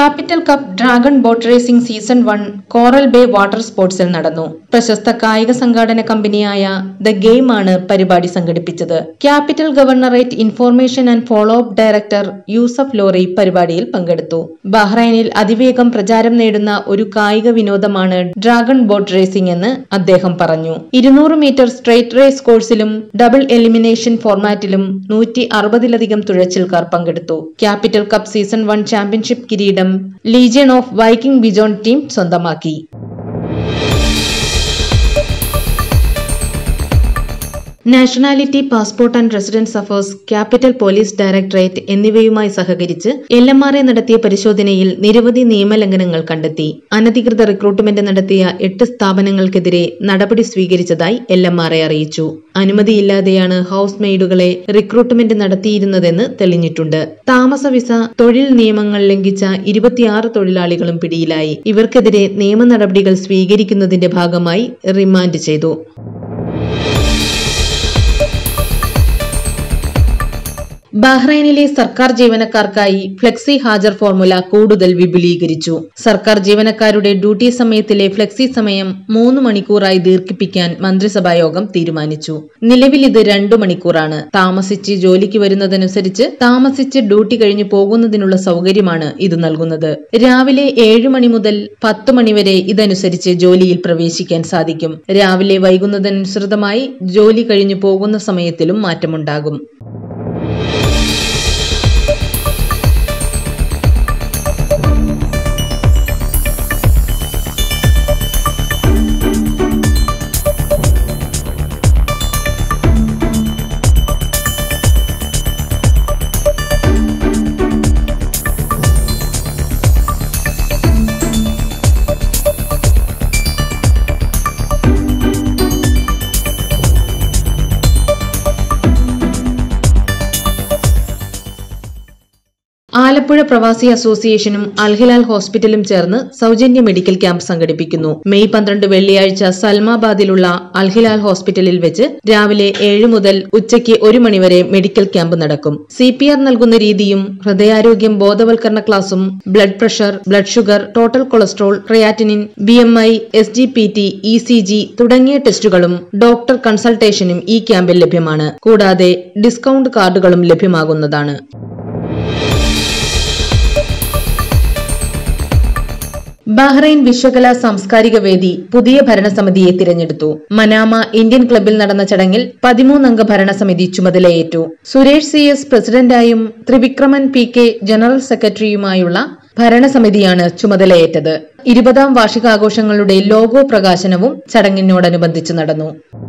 capital cup dragon boat racing season one coral bay water സ്പോർട്സിൽ നടന്നു പ്രശസ്ത കായിക സംഘാടന കമ്പനിയായ ദ ഗെയിം ആണ് പരിപാടി സംഘടിപ്പിച്ചത് capital governorate information and follow up director Yusuf Lori പരിപാടിയിൽ പങ്കെടുത്തു ബഹ്റൈനിൽ അതിവേഗം പ്രചാരം നേടുന്ന ഒരു കായിക വിനോദമാണ് ഡ്രാഗൺ ബോട്ട് റേസിംഗ് എന്ന് അദ്ദേഹം പറഞ്ഞു ഇരുന്നൂറ് മീറ്റർ സ്ട്രേറ്റ് റേസ് കോഴ്സിലും ഡബിൾ എലിമിനേഷൻ ഫോർമാറ്റിലും നൂറ്റി അറുപതിലധികം തുഴച്ചിൽക്കാർ പങ്കെടുത്തു capital cup season one championship കിരീടം legion of viking Bjorn team സ്വന്തമാക്കി nationality passport and residence affairs capital police directorate എന്നിവയുമായി സഹകരിച്ച് എൽ എം ആർ എ നടത്തിയ പരിശോധനയിൽ നിരവധി നിയമലംഘനങ്ങൾ കണ്ടെത്തി അനധികൃത റിക്രൂട്ട്മെന്റ് നടത്തിയ എട്ട് സ്ഥാപനങ്ങൾക്കെതിരെ നടപടി സ്വീകരിച്ചതായി എൽ എം ആർ എ അറിയിച്ചു അനുമതിയില്ലാതെയാണ് ഹൌസ് മെയ്ഡുകളെ റിക്രൂട്ട്മെന്റ് നടത്തിയിരുന്നതെന്ന് തെളിഞ്ഞിട്ടുണ്ട് താമസ വിസ തൊഴിൽ നിയമങ്ങൾ ലംഘിച്ച ഇരുപത്തിയാറ് തൊഴിലാളികളും പിടിയിലായി ഇവർക്കെതിരെ നിയമ നടപടികൾ സ്വീകരിക്കുന്നതിന്റെ ഭാഗമായി റിമാൻഡ് ചെയ്തു ബഹ്റൈനിലെ സർക്കാർ ജീവനക്കാർക്കായി ഫ്ലെക്സി ഹാജർ ഫോർമുല കൂടുതൽ വിപുലീകരിച്ചു സർക്കാർ ജീവനക്കാരുടെ ഡ്യൂട്ടി സമയത്തിലെ ഫ്ലെക്സി സമയം മൂന്ന് മണിക്കൂറായി ദീർഘിപ്പിക്കാൻ മന്ത്രിസഭാ യോഗം തീരുമാനിച്ചു നിലവിൽ ഇത് രണ്ടു മണിക്കൂറാണ് താമസിച്ച് ജോലിക്ക് വരുന്നതനുസരിച്ച് താമസിച്ച് ഡ്യൂട്ടി കഴിഞ്ഞു പോകുന്നതിനുള്ള സൗകര്യമാണ് ഇത് നൽകുന്നത് രാവിലെ ഏഴ് മണി മുതൽ പത്ത് മണിവരെ ഇതനുസരിച്ച് ജോലിയിൽ പ്രവേശിക്കാൻ സാധിക്കും രാവിലെ വൈകുന്നതനുസൃതമായി ജോലി കഴിഞ്ഞു പോകുന്ന സമയത്തിലും മാറ്റമുണ്ടാകും ആലപ്പുഴ പ്രവാസി അസോസിയേഷനും അൽഹിലാൽ ഹോസ്പിറ്റലും ചേർന്ന് സൗജന്യ മെഡിക്കൽ ക്യാമ്പ് സംഘടിപ്പിക്കുന്നു മെയ് പന്ത്രണ്ട് വെള്ളിയാഴ്ച സൽമാബാദിലുള്ള അൽഹിലാൽ ഹോസ്പിറ്റലിൽ വെച്ച് രാവിലെ ഏഴ് മുതൽ ഉച്ചയ്ക്ക് ഒരു മണിവരെ മെഡിക്കൽ ക്യാമ്പ് നടക്കും സി പി ആർ നൽകുന്ന രീതിയും ഹൃദയാരോഗ്യം ബോധവൽക്കരണ ക്ലാസും blood pressure blood sugar total cholesterol creatinine B M I S G P T E C G തുടങ്ങിയ ടെസ്റ്റുകളും ഡോക്ടർ കൺസൾട്ടേഷനും ഈ ക്യാമ്പിൽ ലഭ്യമാണ് കൂടാതെ ഡിസ്കൗണ്ട് കാർഡുകളും ലഭ്യമാകുന്നതാണ് ബഹ്റൈൻ വിശ്വകലാ സാംസ്കാരിക വേദി പുതിയ ഭരണസമിതിയെ തിരഞ്ഞെടുത്തു മനാമ ഇന്ത്യൻ ക്ലബിൽ നടന്ന ചടങ്ങിൽ പതിമൂന്നംഗ ഭരണസമിതി ചുമതലയേറ്റു സുരേഷ് സി എസ് പ്രസിഡന്റായും ത്രിവിക്രമൻ പി കെ ജനറൽ സെക്രട്ടറിയുമായുള്ള ഭരണസമിതിയാണ് ചുമതലയേറ്റത് ഇരുപതാം വാർഷികാഘോഷങ്ങളുടെ ലോഗോ പ്രകാശനവും ചടങ്ങിനോടനുബന്ധിച്ച് നടന്നു